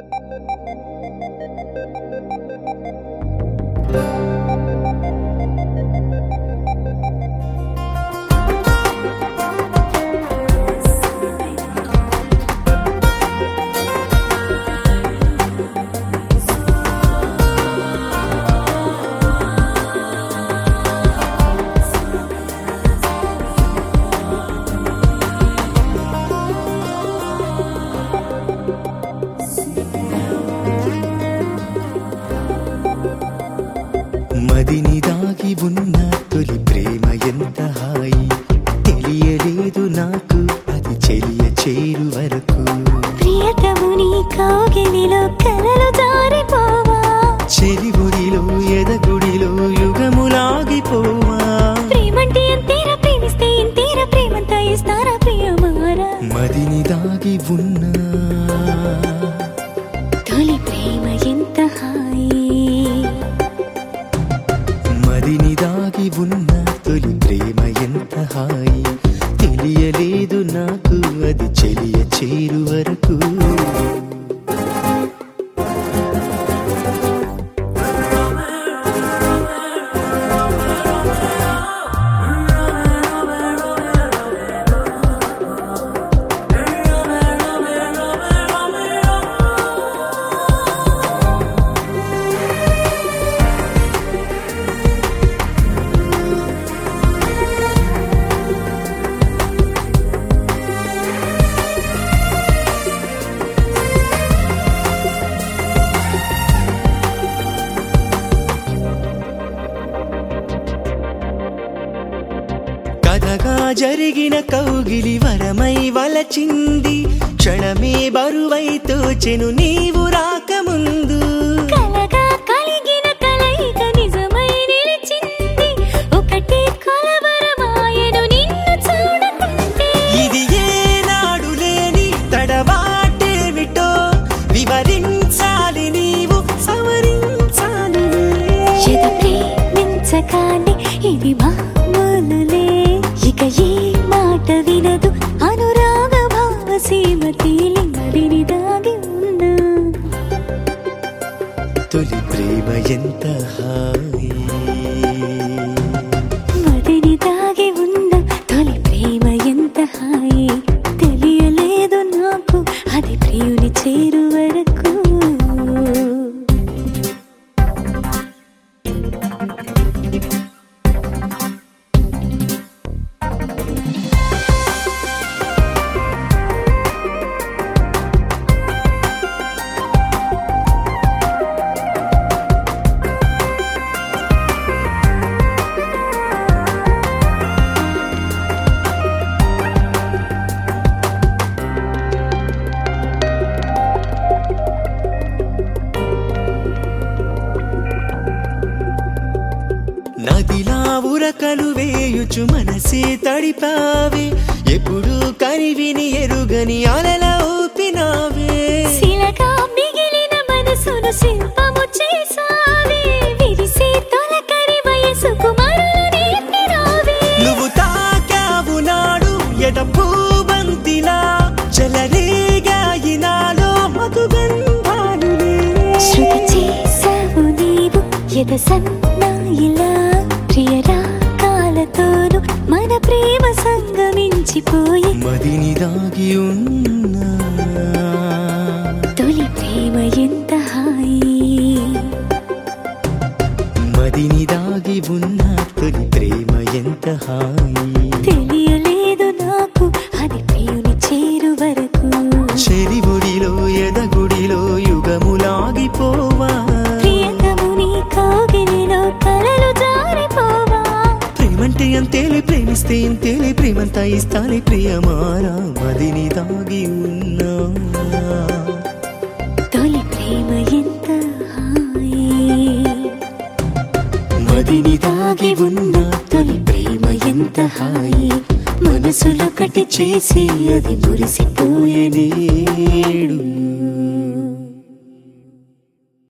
మదిని దాగి ఉన్న తొలి ప్రేమ ఎంత హాయి తెలియలేదు నాకు అది చెలియ చేరు వరకు ప్రియతముని కౌగిలిలో కలలు జారిపోవా చెలిగుడిలో ఎదగుడిలో యుగములాగిపోవా ప్రేమంటే ఎంతేరా ప్రేమిస్తే ఎంతేరా ప్రేమంతా ఇస్తారా ప్రియమారా మదిని దాగి ఉన్నా తొలి ప్రేమ ఎంత హాయి మదిని దాగి ఉన్న తొలి ప్రేమ ఎంత హాయి తెలియలేదు నాకు అది చెలియ చేరు వరకు కథగా జరిగిన కౌగిలి వరమై వలచింది క్షణమే బరువై తోచెను నీవు రాకముందు కలగా కలిగిన కలయిక నిజమై నిలిచింది ఒకటే కలవరమాయను నిన్ను చూడకుంటే ఇది ఏనాడు లేని తడబాటేమిటో వివరించాలి నీవు సవరించాలి ఎద ప్రేమించగానే ఇది మామూలులే ఇక ఏ మాట వినదు అనురాగ భావ సీమ తేలి మదిని దాగి ఉన్నా తొలి ప్రేమ ఎంత హాయి మదిని దాగి ఉన్న తొలి ప్రేమ ఎంత హాయి తెలియలేదు నాకు అది ప్రియుని చేరు వరకు నదిలా ఉరకలు వేయుచు మనసే తడిపావే ఎప్పుడు కరివిని ఎరుగని అలల ఊపినావే శిలగా మిగిలిన మనసును శిల్పము చేసావే విరిసే తొలకరి వయసుకు మరల నేర్పినావే నువ్వు తాకావు నాడు ఎట పూబంతిలా చలరేగాయినాలో మధుగంధాలులే శృతి చేసావు నీవు ఎద సన్నాయిలా ప్రియరా కాలతోను మన ప్రేమ సంగమించిపోయి మదిని దాగి ఉన్నా తొలి ప్రేమ ఎంత హాయి మదిని దాగి ఉన్న తొలి ప్రేమ ఎంత హాయి తెలియలేదు నాకు అది ప్రియుని చేరు వరకు చెలిగుడిలో ఎదగుడిలో యుగములాగిపోవా ప్రియతముని కౌగిలిలో కలలు జారిపోవా ప్రేమంటే అంతేలే ప్రేమిస్తే ఇంతేలే ప్రేమంతా ఇస్తాలే ప్రియమారా మదిని దాగి ఉన్నా తొలి ప్రేమ ఎంత హాయి మదిని దాగి ఉన్న తొలి ప్రేమ ఎంత హాయి మనసులో కటి చేసి అది మురిసిపోయే నేడు